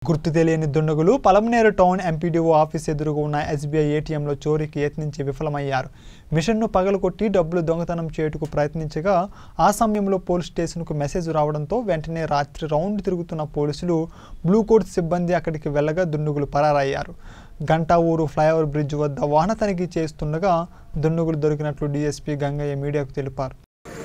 గుర్తు తెలియని దుండగులు పలమనేరు టౌన్ ఎంపీడీఓ ఆఫీస్ ఎదురుగా ఉన్న ఎస్బీఐ ఏటీఎంలో చోరీకి యత్నించి విఫలమయ్యారు మిషన్ను పగలగొట్టి డబ్బులు దొంగతనం చేయుటకు ప్రయత్నించగా ఆ సమయంలో పోలీస్ స్టేషన్కు మెసేజ్ రావడంతో వెంటనే రాత్రి రౌండ్ తిరుగుతున్న పోలీసులు బ్లూ కోట్ సిబ్బంది అక్కడికి వెళ్ళగా దుండగులు పరారయ్యారు గంటా ఊరు ఫ్లైఓవర్ బ్రిడ్జ్ వద్ద వాహన తనిఖీ చేస్తుండగా దుండగులు దొరికినట్లు డీఎస్పీ గంగయ్య మీడియాకు తెలిపారు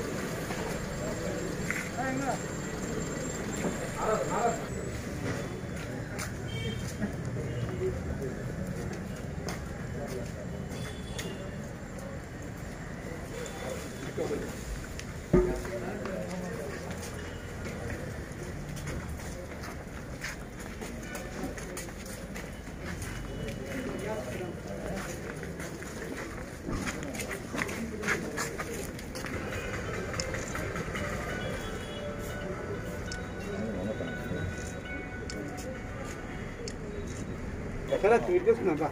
ఎక్కడ ట్వీట్ చేసుకున్నాక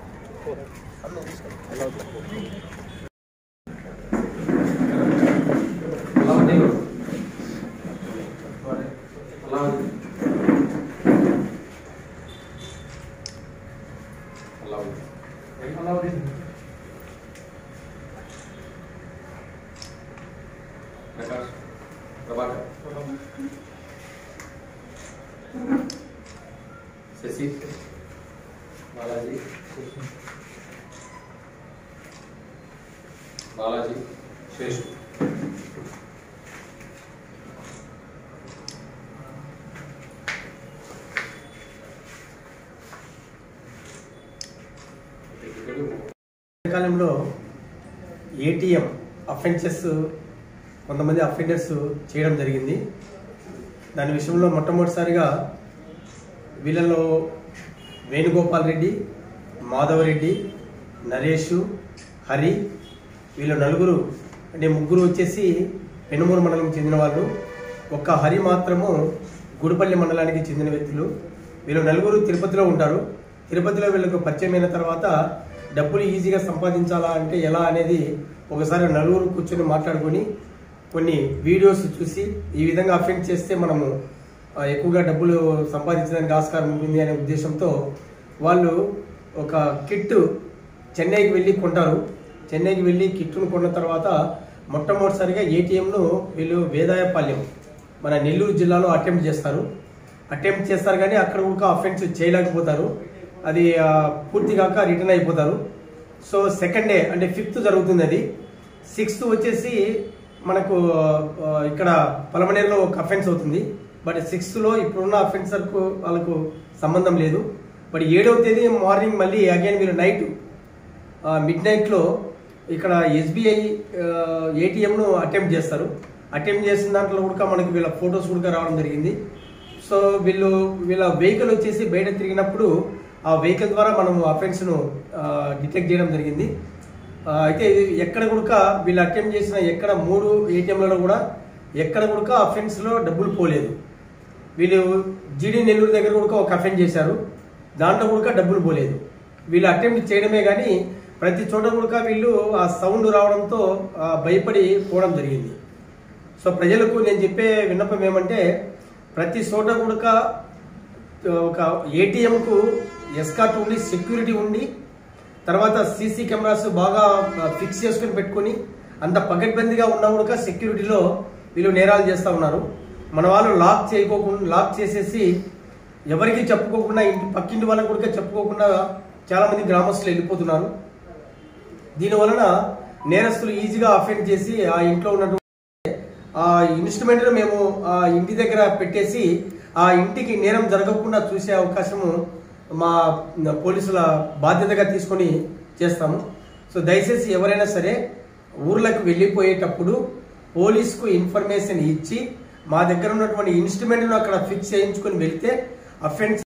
ప్రకాష్ ప్రభాకర్ శశి బాలాజీ బాలాజీ శేషు కాలంలో ఏటీఎం అఫెన్సెస్ కొంతమంది అఫెండర్స్ చేయడం జరిగింది దాని విషయంలో మొట్టమొదటిసారిగా వీళ్ళలో వేణుగోపాల్ రెడ్డి మాధవరెడ్డి నరేష్ హరి వీళ్ళు నలుగురు అంటే ముగ్గురు వచ్చేసి పెనుమూరు మండలం చెందిన వాళ్ళు ఒక్క హరి మాత్రము గుడిపల్లి మండలానికి చెందిన వ్యక్తులు వీళ్ళు నలుగురు తిరుపతిలో ఉంటారు తిరుపతిలో వీళ్ళకు పరిచయం అయిన తర్వాత డబ్బులు ఈజీగా సంపాదించాలా అంటే ఎలా అనేది ఒకసారి నలుగురు కూర్చొని మాట్లాడుకొని కొన్ని వీడియోస్ చూసి ఈ విధంగా అఫెండ్ చేస్తే మనము ఆ, ఎక్కువగా డబ్బులు సంపాదించడానికి ఆస్కారం ఉంటుంది అనే ఉద్దేశంతో వాళ్ళు ఒక కిట్ చెన్నైకి వెళ్ళి కొంటారు చెన్నైకి వెళ్ళి కిట్టును కొన్న తర్వాత మొట్టమొదటిసారిగా ఏటీఎంను వీళ్ళు వేదాయపాలెం మన నెల్లూరు జిల్లాలో అటెంప్ట్ చేస్తారు అటెంప్ట్ చేస్తారు కానీ అక్కడ కూడా అఫెన్స్ చేయలేకపోతారు అది ఆ, పూర్తి కాక రిటర్న్ అయిపోతారు సో సెకండ్ డే అంటే ఫిఫ్త్ జరుగుతుంది అది సిక్స్త్ వచ్చేసి మనకు ఆ, ఇక్కడ పలమనేరులో ఒక అఫెన్స్ అవుతుంది బట్ సిక్స్త్లో ఇప్పుడున్న అఫెన్సర్కు వాళ్ళకు సంబంధం లేదు బట్ ఏడవ తేదీ మార్నింగ్ మళ్ళీ అగైన్ మీరు నైట్ మిడ్ నైట్లో ఇక్కడ ఎస్బీఐ ఏటీఎంను అటెంప్ట్ చేస్తారు అటెంప్ట్ చేసిన దాంట్లో కూడా మనకి వీళ్ళ ఫొటోస్ కూడా రావడం జరిగింది సో వీళ్ళు వీళ్ళ వెహికల్ వచ్చేసి బయట తిరిగినప్పుడు ఆ వెహికల్ ద్వారా మనం అఫెన్స్ను డిటెక్ట్ చేయడం జరిగింది ఆ, అయితే ఇది ఎక్కడ కూడా వీళ్ళు అటెంప్ట్ చేసిన ఎక్కడ మూడు ఏటీఎంలలో కూడా ఎక్కడ కూడా అఫెన్స్లో డబ్బులు పోలేదు వీళ్ళు జీడీ నెల్లూరు దగ్గర కూడా ఒక అఫెన్స్ చేశారు దాంట్లో కూడా డబ్బులు పోలేదు వీళ్ళు అటెంప్ట్ చేయడమే కానీ ప్రతి చోట కూడా వీళ్ళు ఆ సౌండ్ రావడంతో ఆ, భయపడి పోవడం జరిగింది సో ప్రజలకు నేను చెప్పే విన్నపం ఏమంటే ప్రతి చోట కూడా ఒక ఏటీఎంకు ఎస్కాట్ ఉండి సెక్యూరిటీ ఉండి తర్వాత సీసీ కెమెరాస్ బాగా ఫిక్స్ చేసుకుని పెట్టుకొని అంత పకడ్బందీగా ఉన్నా కూడా సెక్యూరిటీలో వీళ్ళు నేరాలు చేస్తూ ఉన్నారు మన వాళ్ళు లాక్ చేయకోకుండా లాక్ చేసేసి ఎవరికి చెప్పుకోకుండా ఇంటి పక్కింటి వాళ్ళకి కూడా చెప్పుకోకుండా చాలా మంది గ్రామస్తులు వెళ్ళిపోతున్నారు దీనివలన నేరస్తులు ఈజీగా అఫెండ్ చేసి ఆ ఇంట్లో ఉన్నటువంటి ఆ ఇన్స్ట్రుమెంట్ మేము ఆ ఇంటి దగ్గర పెట్టేసి ఆ ఇంటికి నేరం జరగకుండా చూసే అవకాశము మా పోలీసుల బాధ్యతగా తీసుకొని చేస్తాము సో దయచేసి ఎవరైనా సరే ఊర్లకు వెళ్ళిపోయేటప్పుడు పోలీసుకు ఇన్ఫర్మేషన్ ఇచ్చి మా దగ్గర ఉన్నటువంటి ఇన్స్ట్రుమెంట్ను అక్కడ ఫిక్స్ చేయించుకొని వెళ్తే అఫెన్స్